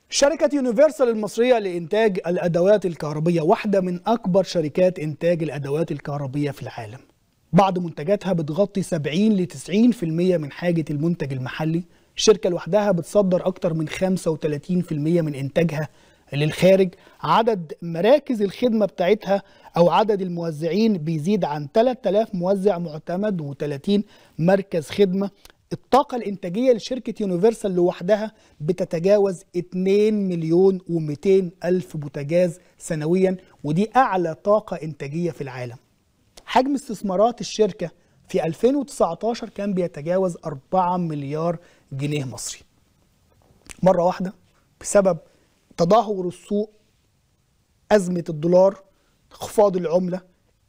شركة يونيفرسال المصرية لإنتاج الأدوات الكهربية واحدة من أكبر شركات إنتاج الأدوات الكهربية في العالم بعض منتجاتها بتغطي 70 ل 90% من حاجة المنتج المحلي الشركة لوحدها بتصدر أكتر من 35% من إنتاجها للخارج عدد مراكز الخدمة بتاعتها أو عدد الموزعين بيزيد عن 3000 موزع معتمد و30 مركز خدمة الطاقة الإنتاجية لشركة يونيفرسال لوحدها بتتجاوز 2 مليون و200 ألف بوتاجاز سنويا ودي أعلى طاقة إنتاجية في العالم حجم استثمارات الشركة في 2019 كان بيتجاوز 4 مليار جنيه مصري مرة واحدة بسبب تدهور السوق أزمة الدولار انخفاض العملة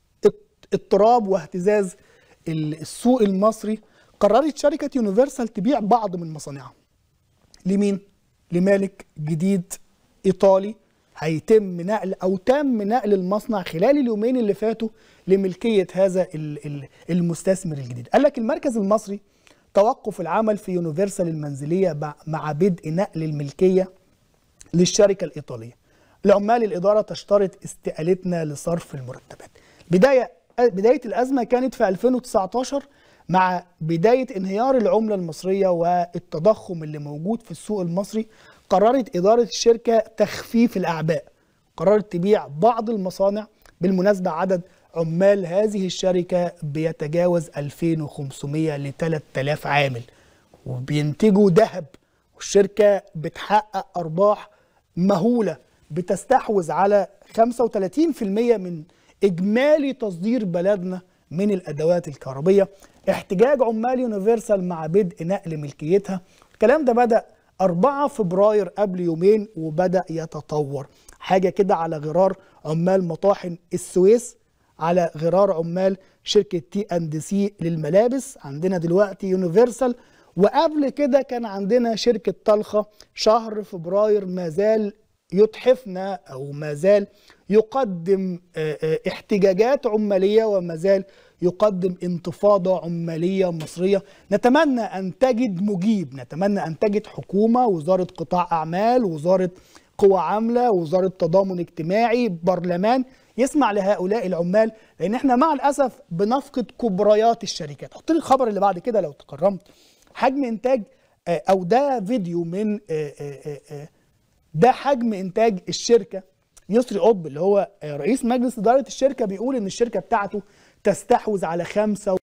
اضطراب واهتزاز السوق المصري قررت شركة يونيفرسال تبيع بعض من مصانعها لمين؟ لمالك جديد إيطالي هيتم نقل أو تم نقل المصنع خلال اليومين اللي فاتوا لملكية هذا المستثمر الجديد قال لك المركز المصري توقف العمل في يونيفرسال المنزلية مع بدء نقل الملكية للشركة الإيطالية العمال الإدارة تشترط استقالتنا لصرف المرتبات بداية بداية الأزمة كانت في 2019 مع بداية انهيار العملة المصرية والتضخم اللي موجود في السوق المصري قررت إدارة الشركة تخفيف الأعباء قررت تبيع بعض المصانع بالمناسبة عدد عمال هذه الشركة بيتجاوز 2500 ل 3000 عامل وبينتجوا ذهب والشركة بتحقق أرباح مهولة بتستحوذ على 35% من إجمالي تصدير بلدنا من الأدوات الكهربية احتجاج عمال يونيفرسال مع بدء نقل ملكيتها الكلام ده بدأ 4 فبراير قبل يومين وبدأ يتطور حاجة كده على غرار عمال مطاحن السويس على غرار عمال شركة تي اند سي للملابس عندنا دلوقتي يونيفرسال وقبل كده كان عندنا شركة طلخة شهر فبراير ما زال يتحفنا أو ما زال يقدم احتجاجات عمالية وما زال يقدم انتفاضة عمالية مصرية نتمنى أن تجد مجيب نتمنى أن تجد حكومة وزارة قطاع أعمال وزارة قوى عاملة وزارة تضامن اجتماعي برلمان يسمع لهؤلاء العمال لأن احنا مع الأسف بنفقد كبريات الشركات حط لي الخبر اللي بعد كده لو تكرمت حجم إنتاج أو ده فيديو من ده حجم إنتاج الشركة يسري قطب اللي هو رئيس مجلس إدارة الشركة بيقول إن الشركة بتاعته تستحوذ على 35%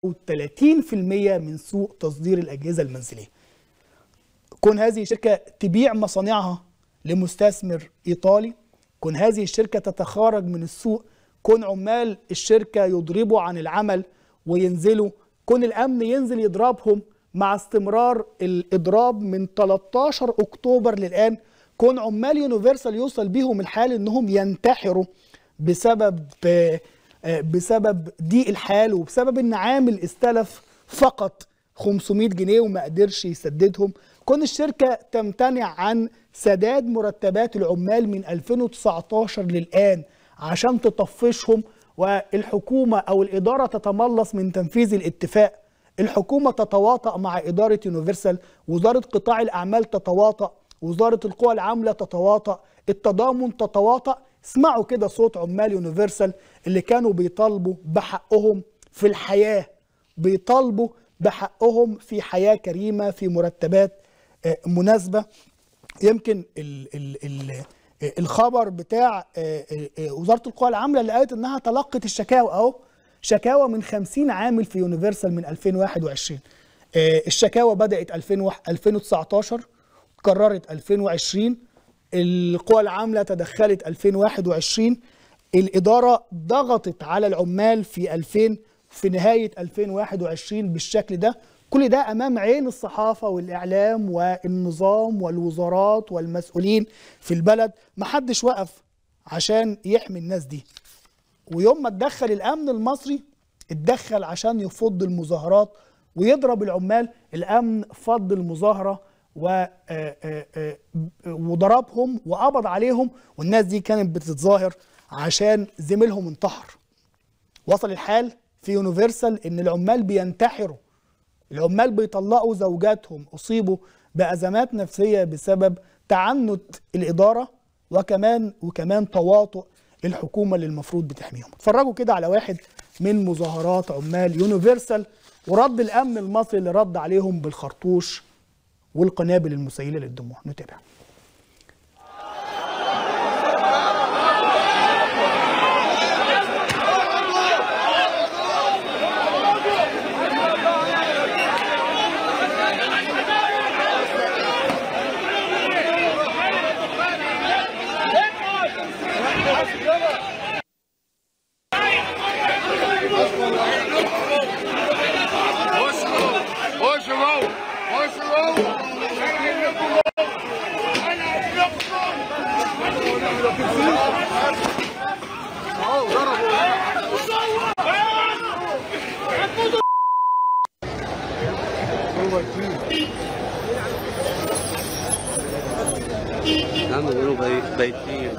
من سوق تصدير الأجهزة المنزلية كون هذه الشركة تبيع مصانعها لمستثمر إيطالي كون هذه الشركة تتخارج من السوق كون عمال الشركة يضربوا عن العمل وينزلوا كون الأمن ينزل يضربهم مع استمرار الإضراب من 13 أكتوبر للآن كون عمال يونيفرسال يوصل بيهم الحال إنهم ينتحروا بسبب بسبب ضيق الحال وبسبب ان عامل استلف فقط 500 جنيه وما قدرش يسددهم كون الشركه تمتنع عن سداد مرتبات العمال من 2019 للان عشان تطفشهم والحكومه او الاداره تتملص من تنفيذ الاتفاق الحكومه تتواطأ مع اداره يونيفرسال وزاره قطاع الاعمال تتواطأ وزاره القوى العامله تتواطأ التضامن تتواطأ اسمعوا كده صوت عمال يونيفرسال اللي كانوا بيطالبوا بحقهم في الحياة بيطالبوا بحقهم في حياة كريمة في مرتبات مناسبة يمكن ال ال ال الخبر بتاع وزارة القوى العاملة اللي قالت انها تلقت الشكاوى اهو شكاوى من 50 عامل في يونيفرسال من 2021 الشكاوى بدأت 2019 قررت 2020 القوى العامله تدخلت 2021 الاداره ضغطت على العمال في 2000 في نهايه 2021 بالشكل ده كل ده امام عين الصحافه والاعلام والنظام والوزارات والمسؤولين في البلد محدش وقف عشان يحمي الناس دي ويوم ما اتدخل الامن المصري اتدخل عشان يفض المظاهرات ويضرب العمال الامن فض المظاهره و وضربهم وقبض عليهم والناس دي كانت بتتظاهر عشان زميلهم انتحر وصل الحال في يونيفرسال ان العمال بينتحروا العمال بيطلقوا زوجاتهم اصيبوا بازمات نفسيه بسبب تعنت الاداره وكمان وكمان تواطؤ الحكومه اللي المفروض بتحميهم اتفرجوا كده على واحد من مظاهرات عمال يونيفرسال ورد الامن المصري اللي رد عليهم بالخرطوش والقنابل المسيله للدموع نتابع Push your rope. Push your rope. نعم بيقولوا بي- بيتين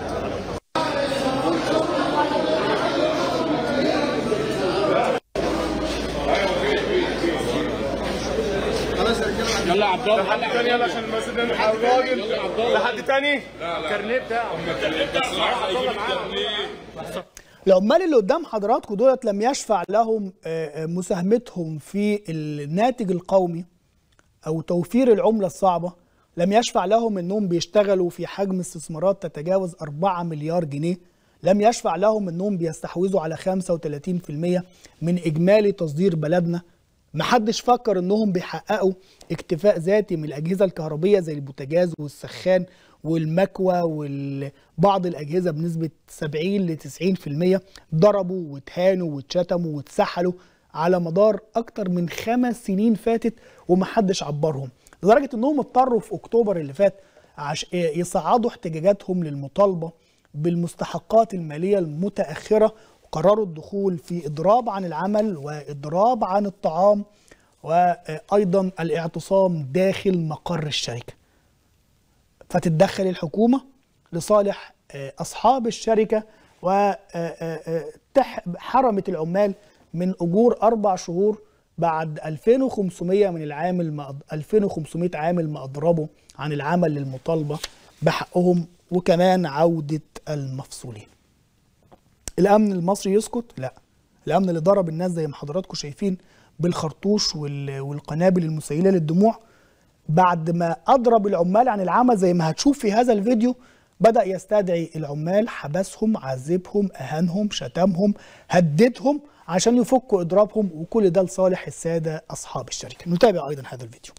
يلا عبد الله حد تاني يلا عشان المسجد الراجل لحد تاني الكارنيه بتاعه العمال اللي قدام حضراتكم دولت لم يشفع لهم آه، آه، مساهمتهم في الناتج القومي او توفير العمله الصعبه لم يشفع لهم انهم بيشتغلوا في حجم استثمارات تتجاوز 4 مليار جنيه لم يشفع لهم انهم بيستحوذوا على 35% من اجمالي تصدير بلدنا محدش فكر انهم بيحققوا اكتفاء ذاتي من الاجهزه الكهربيه زي البوتاجاز والسخان والمكوى وبعض الاجهزه بنسبه 70 ل 90% ضربوا واتهانوا واتشتموا واتسحلوا على مدار اكتر من خمس سنين فاتت ومحدش عبرهم لدرجه انهم اضطروا في اكتوبر اللي فات عش... يصعدوا احتجاجاتهم للمطالبه بالمستحقات الماليه المتاخره وقرروا الدخول في اضراب عن العمل واضراب عن الطعام وايضا الاعتصام داخل مقر الشركه فتتدخل الحكومه لصالح آه، اصحاب الشركه وحرمت العمال من اجور اربع شهور بعد 2500 من العامل ما 2500 عامل ما اضربوا عن العمل للمطالبه بحقهم وكمان عوده المفصولين. الامن المصري يسكت؟ لا. الامن اللي ضرب الناس زي ما حضراتكم شايفين بالخرطوش وال- والقنابل المسيله للدموع بعد ما اضرب العمال عن العمل زي ما هتشوف في هذا الفيديو بدا يستدعي العمال حبسهم عذبهم اهانهم شتمهم هددهم عشان يفكوا اضرابهم وكل ده لصالح الساده اصحاب الشركه نتابع ايضا هذا الفيديو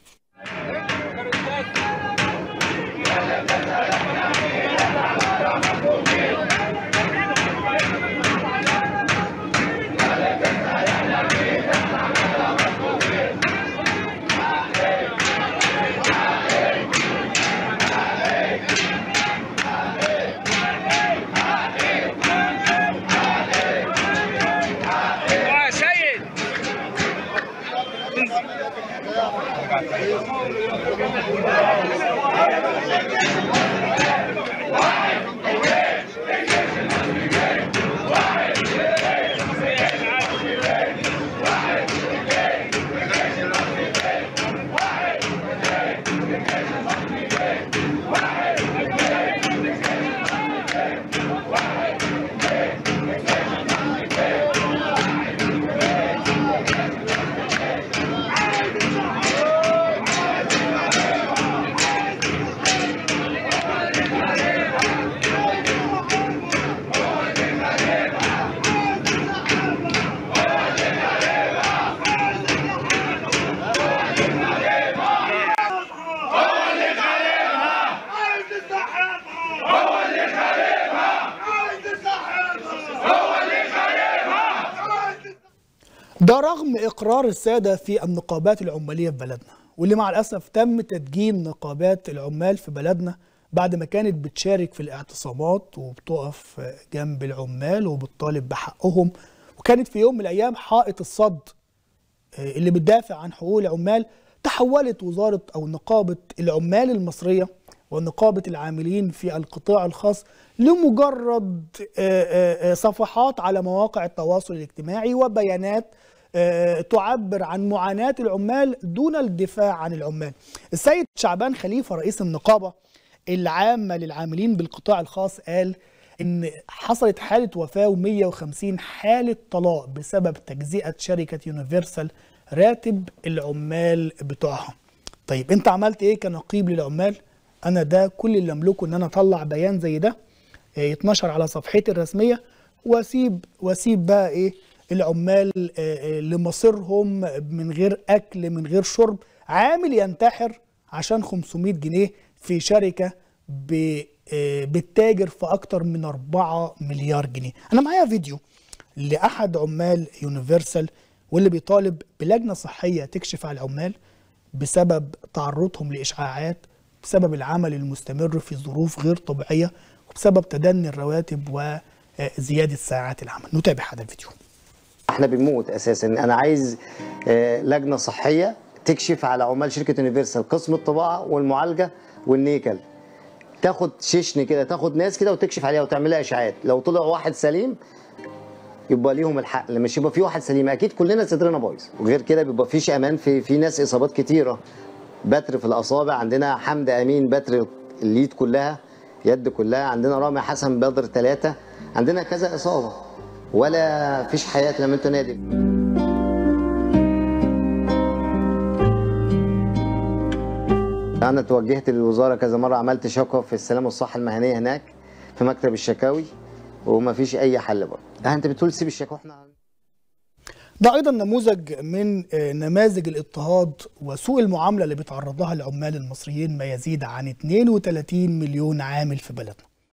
يا سيد ده رغم اقرار الساده في النقابات العماليه في بلدنا واللي مع الاسف تم تدجين نقابات العمال في بلدنا بعد ما كانت بتشارك في الاعتصامات وبتقف جنب العمال وبتطالب بحقهم وكانت في يوم من الايام حائط الصد اللي بتدافع عن حقوق العمال تحولت وزاره او نقابه العمال المصريه ونقابه العاملين في القطاع الخاص لمجرد آه، آه، آه، صفحات على مواقع التواصل الاجتماعي وبيانات آه، تعبر عن معاناه العمال دون الدفاع عن العمال. السيد شعبان خليفه رئيس النقابه العامة للعاملين بالقطاع الخاص قال إن حصلت حالة وفاة و150 حالة طلاق بسبب تجزئة شركة يونيفرسال راتب العمال بتوعها طيب انت عملت ايه كنقيب للعمال انا ده كل اللي املكه ان انا اطلع بيان زي ده آه، يتنشر على صفحتي الرسميه واسيب واسيب بقى ايه العمال آه، آه، لمصيرهم من غير اكل من غير شرب عامل ينتحر عشان 500 جنيه في شركه ب- آه، بتتاجر في اكتر من 4 مليار جنيه انا معايا فيديو لاحد عمال يونيفرسال واللي بيطالب بلجنه صحيه تكشف على العمال بسبب تعرضهم لاشعاعات بسبب العمل المستمر في ظروف غير طبيعيه وبسبب تدني الرواتب وزياده ساعات العمل نتابع هذا الفيديو احنا بنموت اساسا انا عايز آه، لجنه صحيه تكشف على عمال شركه يونيفرسال قسم الطباعه والمعالجه والنيكل تاخد شيشن كده تاخد ناس كده وتكشف عليها وتعملها اشاعات لو طلع واحد سليم يبقى ليهم الحق مش يبقى في واحد سليم اكيد كلنا صدرنا بايظ وغير كده بيبقى فيش امان في في ناس اصابات كتيره بتر في الاصابع عندنا حمد امين بتر اليد كلها يد كلها عندنا رامي حسن بدر ثلاثه عندنا كذا اصابه ولا فيش حياه لما انتوا نادي انا توجهت للوزاره كذا مره عملت شكوى في السلامه والصحه المهنيه هناك في مكتب الشكاوي وما فيش اي حل برضه اه انت بتقول سيب الشكوى احنا ده ايضا نموذج من آه، نماذج الاضطهاد وسوء المعامله اللي بيتعرض لها العمال المصريين ما يزيد عن 32 مليون عامل في بلدنا